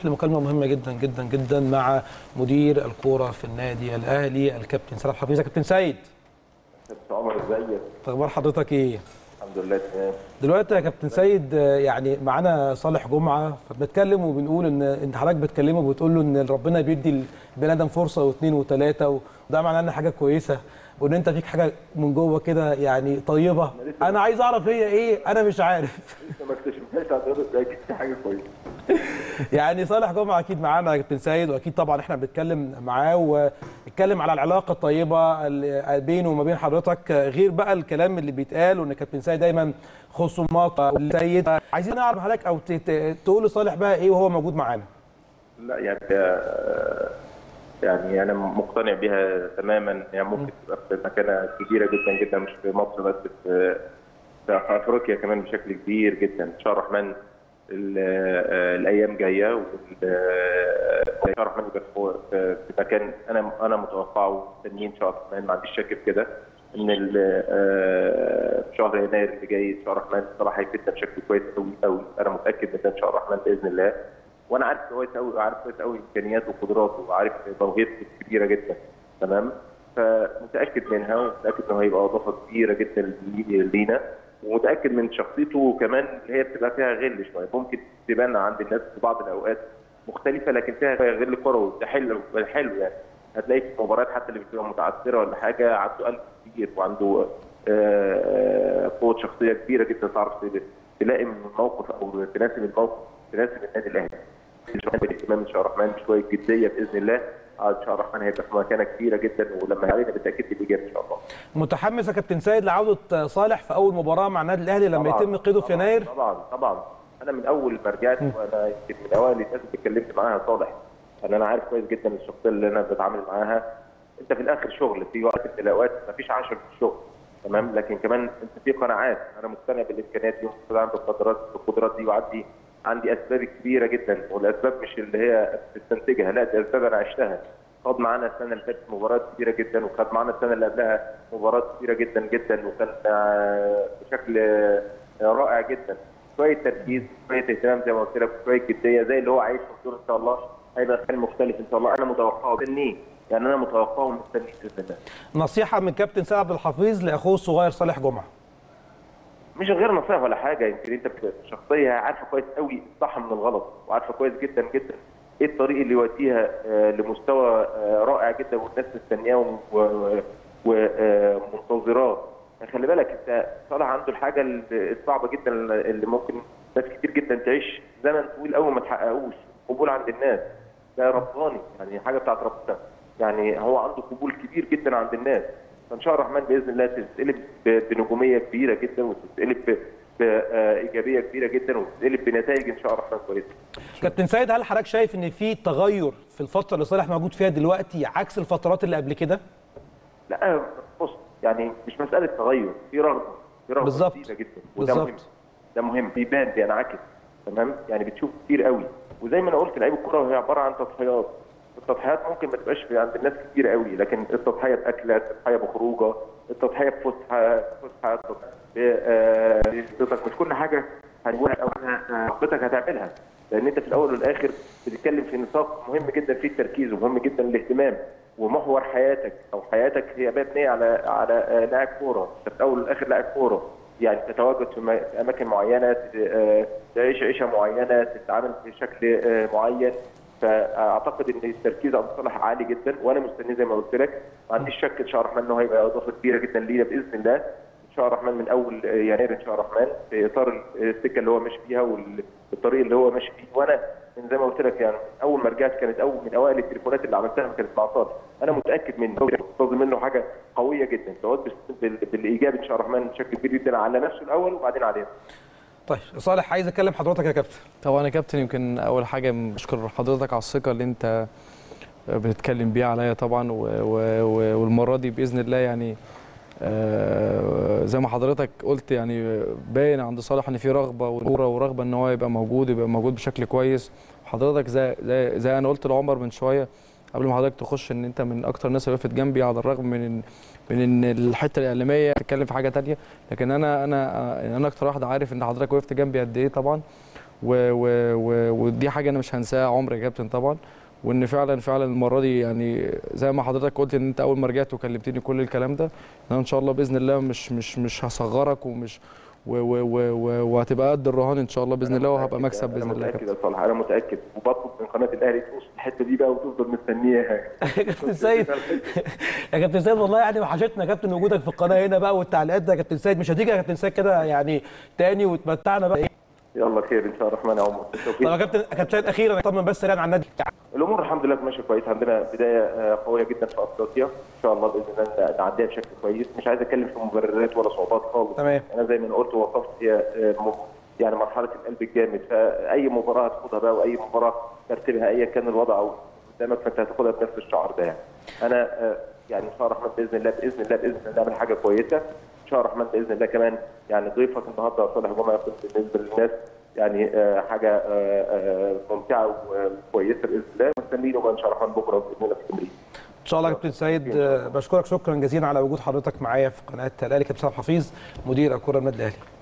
لمكالمه مهمه جدا جدا جدا مع مدير الكوره في النادي الاهلي الكابتن سيد حفيظ كابتن سيد كابتن عمر ازيك؟ اخبار حضرتك ايه؟ الحمد لله تمام دلوقتي يا كابتن سيد آه، يعني معانا صالح جمعه فبنتكلم وبنقول ان انت حضرتك بتكلمه وبتقول له ان ربنا بيدي البني ادم فرصه واثنين وثلاثه وده معناه ان حاجه كويسه وان انت فيك حاجه من جوه كده يعني طيبه انا عايز اعرف هي ايه انا مش عارف لسه ما اكتشفناش عن حضرتك ده اكيد في حاجه كويسه يعني صالح جمعه اكيد معانا يا كابتن سيد واكيد طبعا احنا بنتكلم معاه واتكلم على العلاقه الطيبه اللي بينه وما بين حضرتك غير بقى الكلام اللي بيتقال وان كابتن سيد دايما خصومات والسيد عايزين نعرف حضرتك او ت- ت- تقول لصالح بقى ايه وهو موجود معانا لا يعني آه، يعني انا مقتنع بيها تماما يعني ممكن تبقى في مكانه كبيره جدا جدا مش في مصر بس في في افريقيا كمان بشكل كبير جدا ان شاء الله الرحمن ال- آه، الايام جايه وال- آه، ان شاء الله الرحمن يبقى في- في في مكان انا انا متوقعه ومستنيه ان شاء الله الرحمن ما عنديش شك في كده ان ال- آه، في شهر يناير اللي جاي ان شاء الله الرحمن الصراحه هيفيدنا بشكل كويس قوي قوي انا متاكد من ده ان شاء الله الرحمن باذن الله وانا عارف كويس قوي وعارف كويس قوي امكانياته وقدراته وعارف موهبته الكبيره جدا تمام فمتاكد منها ومتاكد انه هيبقى اضافه كبيره جدا لي- لينا ومتاكد من شخصيته كمان اللي هي بتبقى فيها غل شويه ممكن تبان عند الناس في بعض الاوقات مختلفه لكن فيها غل كروي ده حلو ده حلو يعني هتلاقي في المباريات حتى اللي بتبقى متعثره ولا حاجه عنده قلب كبير وعنده آه، قوه شخصيه كبيره جدا تعرف تلائم الموقف او تناسب الموقف تناسب النادي الاهلي شويه الاهتمام ان شاء الله الرحمن شويه جديه باذن الله آه، ان شاء الله الرحمن هيبقى في مكانه كبيره جدا ولما علينا بالتاكيد بالايجاب ان شاء الله متحمس يا كابتن سيد لعوده صالح في اول مباراه مع النادي الاهلي لما طبعاً، يتم قيده في طبعاً، يناير طبعا طبعا انا من اول ما رجعت وانا يمكن من اوائل الناس اللي اتكلمت معاها صالح ان انا عارف كويس جدا الشخصيه اللي انا بتعامل معاها انت في الاخر شغل في وقت من الاوقات ما فيش عشر في الشغل تمام لكن كمان انت في قناعات انا مقتنع بالامكانيات دي ومقتنع بالقدرات بالقدرات دي وعندي عندي اسباب كبيره جدا والاسباب مش اللي هي بتستنتجها لا دي اسباب انا عشتها خد معانا السنه اللي فاتت مباريات كبيره جدا وخد معانا السنه اللي قبلها مباريات كبيره جدا جدا وكان آه، بشكل آه، رائع جدا شويه تركيز شويه اهتمام زي ما قلت لك شويه جديه زي اللي هو عايشه في دور ان شاء الله هيبقى كان مختلف ان شاء الله انا متوقعه مستنيه يعني انا متوقعه ومستنيه باذن الله نصيحه من كابتن سيد عبد الحفيظ لاخوه الصغير صالح جمعه مش غير نصيحه ولا حاجه يمكن انت بت- شخصيه عارفه كويس قوي الصح من الغلط وعارفه كويس جدا جدا ايه الطريق اللي يوديها آه، لمستوى آه، رائع جدا والناس مستنياه ومنتظراه خلي بالك انت صالح عنده الحاجه ال- الصعبه جدا اللي ممكن ناس كتير جدا تعيش زمن طويل قوي ما تحققوش قبول عند الناس ده رباني يعني حاجه بتاعت ربنا يعني هو عنده قبول كبير جدا عند الناس فان شاء الله الرحمن باذن الله تتقلب ب- بنجوميه كبيره جدا وتتقلب ب- بايجابيه كبيره جدا وتتقلب بنتائج ان شاء الله الرحمن كويسه كابتن سيد هل حضرتك شايف ان في تغير في الفتره اللي صالح موجود فيها دلوقتي عكس الفترات اللي قبل كده لا بص يعني مش مساله تغير في رغبه في رغبه بالظبط. كبيره جدا وده بالظبط. مهم ده مهم بيبان بينعكس تمام يعني بتشوف كتير قوي وزي ما انا قلت لعيب الكوره هي عباره عن تضحيات التضحيات ممكن ما تبقاش في عند الناس كتير قوي لكن التضحيه باكله التضحيه بخروجه التضحيه بفسحه فسحه بصوتك مش كل حاجه هتقولها او رغبتك هتعملها لان انت في الاول والاخر بتتكلم في نطاق مهم جدا فيه التركيز ومهم جدا الاهتمام ومحور حياتك او حياتك هي مبنيه على على آه، لاعب كوره انت في الاول والاخر لاعب كوره يعني تتواجد في م- في اماكن معينه ت- آه، تعيش عيشه معينه تتعامل بشكل آه، معين فاعتقد ان التركيز عند صالح عالي جدا وانا مستني زي ما قلت لك ما عنديش شك ان شاء الله الرحمن انه هيبقى اضافه كبيره جدا لينا باذن الله ان شاء الله الرحمن من اول يناير ان شاء الله الرحمن في اطار السكه اللي هو ماشي فيها والطريق اللي هو ماشي فيه وانا من زي ما قلت لك يعني اول ما رجعت كانت اول من اوائل التليفونات اللي عملتها كانت مع صالح انا متاكد منه منتظر منه حاجه قويه جدا سواء بال- بالايجاب ان شاء الله الرحمن بشكل كبير جدا على نفسه الاول وبعدين علينا طيب صالح عايز اكلم حضرتك يا كابتن طبعا يا كابتن يمكن اول حاجه بشكر حضرتك على الثقه اللي انت بتتكلم بيها عليا طبعا و- و- و- والمره دي باذن الله يعني آه، زي ما حضرتك قلت يعني باين عند صالح ان في رغبه وكوره ورغبه ان هو يبقى موجود يبقى موجود بشكل كويس حضرتك زي زي, زي انا قلت لعمر من شويه قبل ما حضرتك تخش ان انت من اكتر الناس اللي وقفت جنبي على الرغم من ان من ان الحته الاعلاميه تتكلم في حاجه تانية لكن انا انا انا اكتر واحد عارف ان حضرتك وقفت جنبي قد ايه طبعا و و و ودي حاجه انا مش هنساها عمري يا كابتن طبعا وان فعلا فعلا المره دي يعني زي ما حضرتك قلت ان انت اول ما رجعت وكلمتني كل الكلام ده انا ان شاء الله باذن الله مش مش مش هصغرك ومش و و و و وهتبقى قد الرهان ان شاء الله باذن الله وهبقى مكسب باذن الله انا يا متاكد كابتن يا صالح انا متاكد وبطلب من قناه الاهلي توصل الحته دي بقى وتفضل مستنياها يا كابتن سيد يا كابتن سيد والله يعني وحشتنا يا كابتن وجودك في القناه هنا بقى والتعليقات ده يا كابتن سيد مش هتيجي يا كابتن سيد كده يعني تاني وتمتعنا بقى ايه يلا خير ان شاء الله الرحمن يا عمر طب يا كابتن كابتن سيد اخيرا اطمن بس سريعا عن النادي الامور الحمد لله ماشيه كويس عندنا بدايه آه، قويه جدا في افريقيا ان شاء الله باذن الله نعديها بشكل كويس مش عايز اتكلم في مبررات ولا صعوبات خالص تمام. انا زي ما قلت ووصفت هي آه، م- يعني مرحله القلب الجامد فاي مباراه هتاخدها بقى واي مباراه ترتيبها ايا كان الوضع او قدامك فانت هتاخدها بنفس الشعار ده يعني انا آه، يعني ان شاء الله الرحمن باذن الله باذن الله باذن الله نعمل حاجه كويسه ان شاء الله الرحمن باذن الله كمان يعني ضيفك النهارده يا صالح جمعه يكون بالنسبه للناس يعني آه، حاجه آه، آه، ممتعه وكويسه باذن الله مستنيين بقى ان شاء الله الرحمن بكره باذن الله في التمرين ان شاء الله يا كابتن سيد آه، بشكرك شكرا جزيلا على وجود حضرتك معايا في قناه الاهلي كابتن سيد حفيظ مدير الكره النادي الاهلي